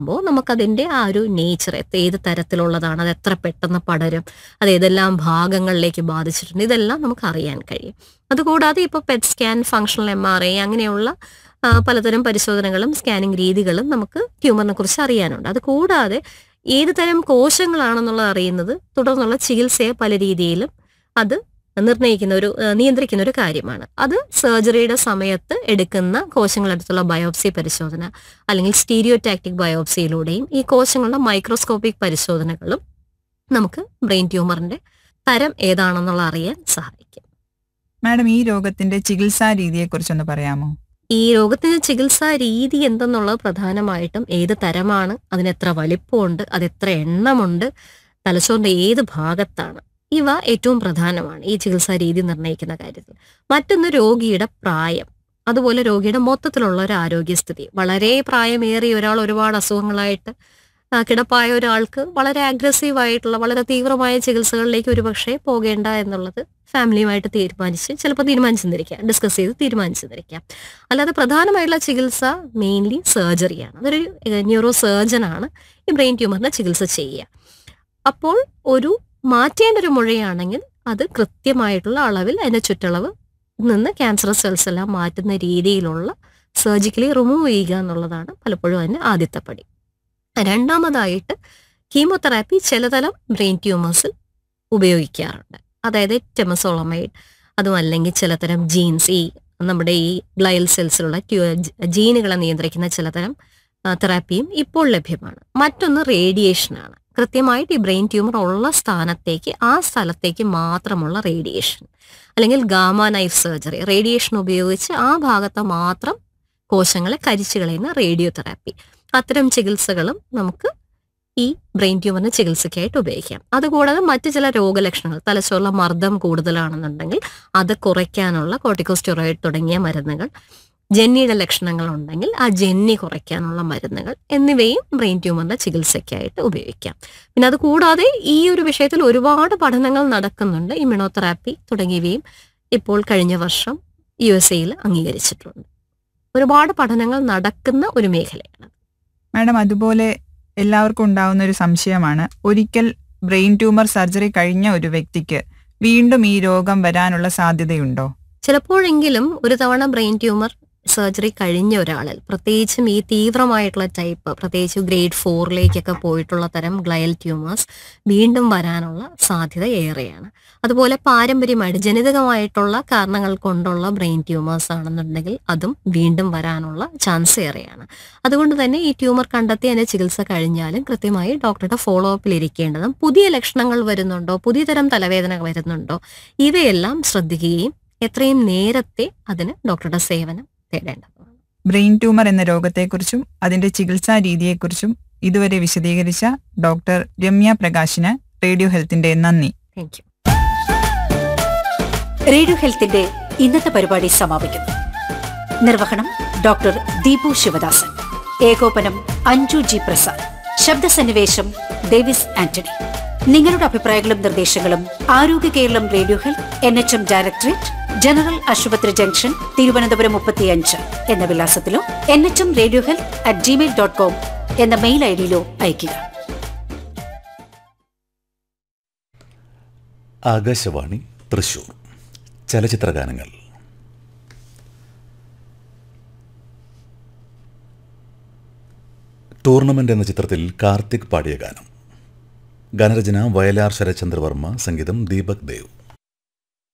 മ്പോൾ നമുക്കതിൻ്റെ ആ ഒരു നേച്ചർ ഏത് തരത്തിലുള്ളതാണ് അത് എത്ര പെട്ടെന്ന് പടരും അത് ഏതെല്ലാം ഭാഗങ്ങളിലേക്ക് ബാധിച്ചിട്ടുണ്ട് ഇതെല്ലാം നമുക്ക് അറിയാൻ കഴിയും അതുകൂടാതെ ഇപ്പോൾ PET scan functional M R I അങ്ങനെയുള്ള ആ, പലതരം പരിശോധനകളും സ്കാനിങ് രീതികളും നമുക്ക് ട്യൂമറിനെ കുറിച്ച് അറിയാനുണ്ട് അത് കൂടാതെ ഏത് തരം കോശങ്ങളാണെന്നുള്ളത് അറിയുന്നത് തുടർന്നുള്ള ചികിത്സയെ പല രീതിയിലും അത് നിർണ്ണയിക്കുന്ന ഒരു ആ, നിയന്ത്രിക്കുന്ന ഒരു കാര്യമാണ് അത് സർജറിയുടെ സമയത്ത് എടുക്കുന്ന കോശങ്ങളടുത്തുള്ള ബയോപ്സി പരിശോധന അല്ലെങ്കിൽ സ്റ്റീരിയോടാക്റ്റിക് ബയോപ്സിയിലൂടെയും ഈ കോശങ്ങളുടെ മൈക്രോസ്കോപ്പിക് പരിശോധനകളും നമുക്ക് ബ്രെയിൻ ട്യൂമറിന്റെ തരം ഏതാണെന്നുള്ള അറിയാൻ സഹായിക്കും മാഡം ഈ രോഗത്തിന്റെ ചികിത്സാ രീതിയെക്കുറിച്ചൊന്ന് പറയാമോ ഈ രോഗത്തിന് ചികിത്സാ രീതി എന്തെന്നുള്ളത് പ്രധാനമായിട്ടും ഏത് തരമാണ് അതിന് എത്ര വലിപ്പമുണ്ട് അത് എത്ര എണ്ണമുണ്ട് തലച്ചോറിന്റെ ഏത് ഭാഗത്താണ് ഇവ ഏറ്റവും പ്രധാനമാണ് ഈ ചികിത്സാ രീതി നിർണ്ണയിക്കുന്ന കാര്യത്തിൽ മറ്റൊന്ന് രോഗിയുടെ പ്രായം അതുപോലെ രോഗിയുടെ മൊത്തത്തിലുള്ള ഒരു ആരോഗ്യസ്ഥിതി വളരെ പ്രായമേറിയ ഒരാൾ ഒരുപാട് അസുഖങ്ങളായിട്ട് ആ, കിടപ്പായ ഒരാൾക്ക് വളരെ അഗ്രസീവ് ആയിട്ടുള്ള വളരെ തീവ്രമായ ചികിത്സകളിലേക്ക് ഒരുപക്ഷെ പോകേണ്ട എന്നുള്ളത് ഫാമിലിയുമായിട്ട് തീരുമാനിച്ച് ചിലപ്പോൾ തീരുമാനിച്ചെന്നിരിക്കാം ഡിസ്കസ് ചെയ്ത് തീരുമാനിച്ചെന്നിരിക്കാം അല്ലാതെ പ്രധാനമായിട്ടുള്ള ചികിത്സ മെയിൻലി സർജറിയാണ് അതൊരു ന്യൂറോ സർജനാണ് ഈ ബ്രെയിൻ ട്യൂമറിന്റെ ചികിത്സ ചെയ്യുക അപ്പോൾ ഒരു മാറ്റേണ്ട ഒരു മുഴയാണെങ്കിൽ അത് കൃത്യമായിട്ടുള്ള അളവിൽ അതിന്റെ ചുറ്റളവ് നിന്ന് ക്യാൻസർ സെൽസ് എല്ലാം മാറ്റുന്ന രീതിയിലുള്ള സർജിക്കലി റിമൂവ് ചെയ്യുക എന്നുള്ളതാണ് പലപ്പോഴും അതിന്റെ ആദ്യത്തെ പടി രണ്ടാമതായിട്ട് കീമോതെറാപ്പി ചിലതരം ബ്രെയിൻ ട്യൂമേഴ്സിൽ ഉപയോഗിക്കാറുണ്ട് അതായത് ടെമസോളമൈഡ് അതും അല്ലെങ്കിൽ ചിലതരം ജീൻസ് ഈ നമ്മുടെ ഈ ഗ്ലയൽ സെൽസിലുള്ള ട്യൂ ജീനുകളെ നിയന്ത്രിക്കുന്ന ചിലതരം ആ, തെറാപ്പിയും ഇപ്പോൾ ലഭ്യമാണ് മറ്റൊന്ന് റേഡിയേഷനാണ് കൃത്യമായിട്ട് ഈ ബ്രെയിൻ ട്യൂമർ ഉള്ള സ്ഥാനത്തേക്ക് ആ സ്ഥലത്തേക്ക് മാത്രമുള്ള റേഡിയേഷൻ അല്ലെങ്കിൽ ഗാമ നൈഫ് സർജറി റേഡിയേഷൻ ഉപയോഗിച്ച് ആ ഭാഗത്ത് മാത്രം കോശങ്ങളെ കരിച്ചു കളയുന്ന റേഡിയോ തെറാപ്പി അത്തരം ചികിത്സകളും നമുക്ക് ഈ ബ്രെയിൻ ട്യൂമറിന് ചികിത്സയ്ക്കായിട്ട് ഉപയോഗിക്കാം അതുകൂടാതെ മറ്റു ചില രോഗലക്ഷണങ്ങൾ തലച്ചോറിലെ മർദ്ദം കൂടുതലാണെന്നുണ്ടെങ്കിൽ അത് കുറയ്ക്കാനുള്ള കോർട്ടിക്കോസ്റ്റെറോയിഡ് തുടങ്ങിയ മരുന്നുകൾ ജെന്നിയുടെ ലക്ഷണങ്ങൾ ഉണ്ടെങ്കിൽ ആ ജെന്നി കുറയ്ക്കാനുള്ള മരുന്നുകൾ എന്നിവയും ബ്രെയിൻ ട്യൂമറിന്റെ ചികിത്സയ്ക്കായിട്ട് ഉപയോഗിക്കാം പിന്നെ അത് കൂടാതെ ഈ ഒരു വിഷയത്തിൽ ഒരുപാട് പഠനങ്ങൾ നടക്കുന്നുണ്ട് ഇമ്മ്യൂണോതെറാപ്പി തുടങ്ങിയവയും ഇപ്പോൾ കഴിഞ്ഞ വർഷം യു എസ് എയിൽ അംഗീകരിച്ചിട്ടുണ്ട് ഒരുപാട് പഠനങ്ങൾ നടക്കുന്ന ഒരു മേഖലയാണ് മാഡം അതുപോലെ എല്ലാവർക്കും ഉണ്ടാവുന്ന ഒരു സംശയമാണ് ഒരിക്കൽ ബ്രെയിൻ ട്യൂമർ സർജറി കഴിഞ്ഞ ഒരു വ്യക്തിക്ക് വീണ്ടും ഈ രോഗം വരാനുള്ള സാധ്യതയുണ്ടോ ചിലപ്പോഴെങ്കിലും ഒരു തവണ ബ്രെയിൻ ട്യൂമർ സർജറി കഴിഞ്ഞ ഒരാളിൽ പ്രത്യേകിച്ചും ഈ തീവ്രമായിട്ടുള്ള ടൈപ്പ് പ്രത്യേകിച്ച് ഗ്രേഡ് ഫോറിലേക്കൊക്കെ പോയിട്ടുള്ള തരം ഗ്ലയൽ ട്യൂമേഴ്സ് വീണ്ടും വരാനുള്ള സാധ്യത ഏറെയാണ് അതുപോലെ പാരമ്പര്യമായിട്ട് ജനിതകമായിട്ടുള്ള കാരണങ്ങൾ കൊണ്ടുള്ള ബ്രെയിൻ ട്യൂമേഴ്സ് ആണെന്നുണ്ടെങ്കിൽ അതും വീണ്ടും വരാനുള്ള ചാൻസ് ഏറെയാണ് അതുകൊണ്ട് തന്നെ ഈ ട്യൂമർ കണ്ടെത്തി അതിന്റെ ചികിത്സ കഴിഞ്ഞാലും കൃത്യമായി ഡോക്ടറുടെ ഫോളോ അപ്പിൽ ഇരിക്കേണ്ടതും പുതിയ ലക്ഷണങ്ങൾ വരുന്നുണ്ടോ പുതിയ തരം തലവേദന വരുന്നുണ്ടോ ഇവയെല്ലാം ശ്രദ്ധിക്കുകയും എത്രയും നേരത്തെ അതിന് ഡോക്ടറുടെ സേവനം തേടേണ്ടതാണ് ബ്രെയിൻ ട്യൂമർ എന്ന രോഗത്തെക്കുറിച്ചും അതിന്റെ ചികിത്സാ രീതിയെക്കുറിച്ചും ഇതുവരെ വിശദീകരിച്ച ഡോക്ടർ രമ്യ പ്രകാശിന് റേഡിയോ ഹെൽത്തിന്റെ നന്ദി താങ്ക് യു റേഡിയോ ഹെൽത്തിന്റെ ഇന്നത്തെ പരിപാടി സമാപിക്കുന്നു നിർവഹണം ഡോക്ടർ ദീപു ശിവദാസൻ ഏകോപനം അഞ്ജു ജി പ്രസാദ് ശബ്ദസന്നിവേശം ഡേവിസ് ആന്റണി നിങ്ങളുടെ അഭിപ്രായങ്ങളും നിർദ്ദേശങ്ങളും Arogya Keralam radio health N H M directorate general ആശുപത്രി ജംഗ്ഷൻ തിരുവനന്തപുരം മുപ്പത്തിയഞ്ച് എന്ന വിലാസത്തിലോ N H M radio health at gmail dot com എന്ന മെയിൽ ഐ ഡിയിലോ അയയ്ക്കുക ആകാശവാണി തൃശൂർ ചലച്ചിത്രഗാനങ്ങൾ ടൂർണമെന്റ് എന്ന ചിത്രത്തിൽ കാർത്തിക് പാടിയ ഗാനം ഗാനരചന വയലാർ ശരചന്ദ്രവർമ്മ സംഗീതം ദീപക് ദേവ്